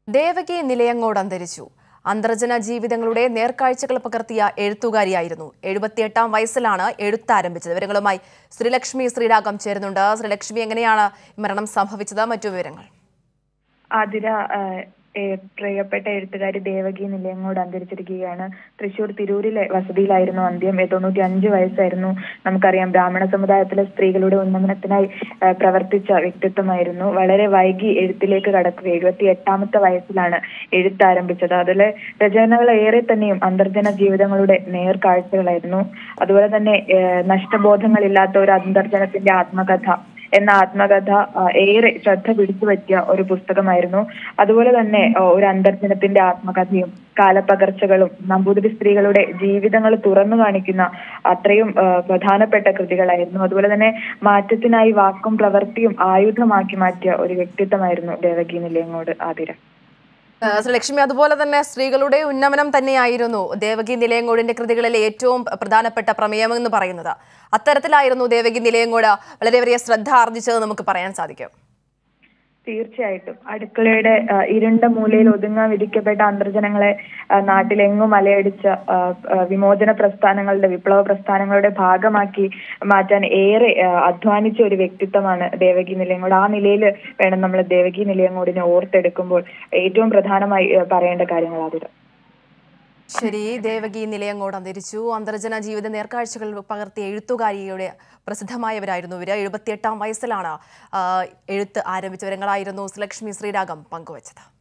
ദേവകി നിലയങ്ങോട് അന്തരിച്ചു അന്തർജന ജീവിതങ്ങളുടെ നേർക്കാഴ്ചകൾ പകർത്തിയ എഴുത്തുകാരിയായിരുന്നു എഴുപത്തിയെട്ടാം വയസ്സിലാണ് എഴുത്ത് ആരംഭിച്ചത് വിവരങ്ങളുമായി ശ്രീലക്ഷ്മി ശ്രീരാഗം ചേരുന്നുണ്ട് ശ്രീലക്ഷ്മി എങ്ങനെയാണ് മരണം സംഭവിച്ചത് മറ്റു വിവരങ്ങൾ ആതിര ആഹ്, ഏഹ്, പ്രിയപ്പെട്ട എഴുത്തുകാരി ദേവകി നിലയങ്ങോട് അന്തരിച്ചിരിക്കുകയാണ് തൃശൂർ തിരൂരിലെ വസതിയിലായിരുന്നു അന്ത്യം ഏഹ്, തൊണ്ണൂറ്റി അഞ്ച് വയസ്സായിരുന്നു നമുക്കറിയാം ബ്രാഹ്മണ സമുദായത്തിലെ സ്ത്രീകളുടെ ഉന്നമനത്തിനായി ആഹ്, പ്രവർത്തിച്ച വ്യക്തിത്വമായിരുന്നു വളരെ വൈകി എഴുത്തിലേക്ക് കടക്കുക എഴുപത്തി എട്ടാമത്തെ വയസ്സിലാണ് എഴുത്ത് ആരംഭിച്ചത് അതിലെ രചനകൾ ഏറെ തന്നെയും അന്തർജന ജീവിതങ്ങളുടെ നേർക്കാഴ്ചകളായിരുന്നു അതുപോലെ തന്നെ ഏഹ്, നഷ്ടബോധങ്ങളില്ലാത്ത ഒരു അന്തർജനത്തിന്റെ ആത്മകഥ എന്ന ആത്മകഥ ആ, ഏറെ ശ്രദ്ധ പിടിച്ചു പറ്റിയ ഒരു പുസ്തകമായിരുന്നു അതുപോലെ തന്നെ ആ, ഒരു അന്തർജനത്തിന്റെ ആത്മകഥയും കാലപ്പകർച്ചകളും നമ്പൂതിരി സ്ത്രീകളുടെ ജീവിതങ്ങൾ തുറന്നു കാണിക്കുന്ന അത്രയും ആ, പ്രധാനപ്പെട്ട കൃതികളായിരുന്നു അതുപോലെ തന്നെ മാറ്റത്തിനായി വാക്കും പ്രവൃത്തിയും ആയുധമാക്കി മാറ്റിയ ഒരു വ്യക്തിത്വമായിരുന്നു ദേവകി നിലയങ്ങോട് ആതിര ആ, ശ്രീലക്ഷ്മി അതുപോലെ തന്നെ സ്ത്രീകളുടെ ഉന്നമനം തന്നെയായിരുന്നു ദേവകി നിലയങ്കോടിന്റെ കൃതികളിലെ ഏറ്റവും പ്രധാനപ്പെട്ട പ്രമേയം എന്ന് പറയുന്നത് അത്തരത്തിലായിരുന്നു ദേവകി നിലയങ്കോട് വളരെ വലിയ ശ്രദ്ധ ആർജിച്ചത് നമുക്ക് പറയാൻ സാധിക്കും തീർച്ചയായിട്ടും അടുക്കളയുടെ ആ, ഇരുണ്ട മൂലയിൽ ഒതുങ്ങാൻ വിധിക്കപ്പെട്ട അന്തർജനങ്ങളെ ആ, നാട്ടിലെങ്ങും അലയടിച്ച ആ, ആ, വിമോചന പ്രസ്ഥാനങ്ങളുടെ വിപ്ലവ പ്രസ്ഥാനങ്ങളുടെ ഭാഗമാക്കി മാറ്റാൻ ഏറെ ആ, അധ്വാനിച്ച ഒരു വ്യക്തിത്വമാണ് ദേവകി നിലയങ്കോട് ആ നിലയിൽ വേണം നമ്മൾ ദേവകി നിലയങ്കോടിനെ ഓർത്തെടുക്കുമ്പോൾ ഏറ്റവും പ്രധാനമായി ആ, പറയേണ്ട കാര്യങ്ങൾ അതിൽ ശരി ദേവകി നിലയങ്ങോട് അന്തരിച്ചു അന്തർജന ജീവിത നേർക്കാഴ്ചകൾ പകർത്തിയ എഴുത്തുകാരിയുടെ പ്രസിദ്ധമായവരായിരുന്നു ഇവര് എഴുപത്തിയെട്ടാം വയസ്സിലാണ് ആ, എഴുത്ത് ആരംഭിച്ച വിവരങ്ങളായിരുന്നു ശ്രീലക്ഷ്മി ശ്രീരാഗം പങ്കുവച്ചത്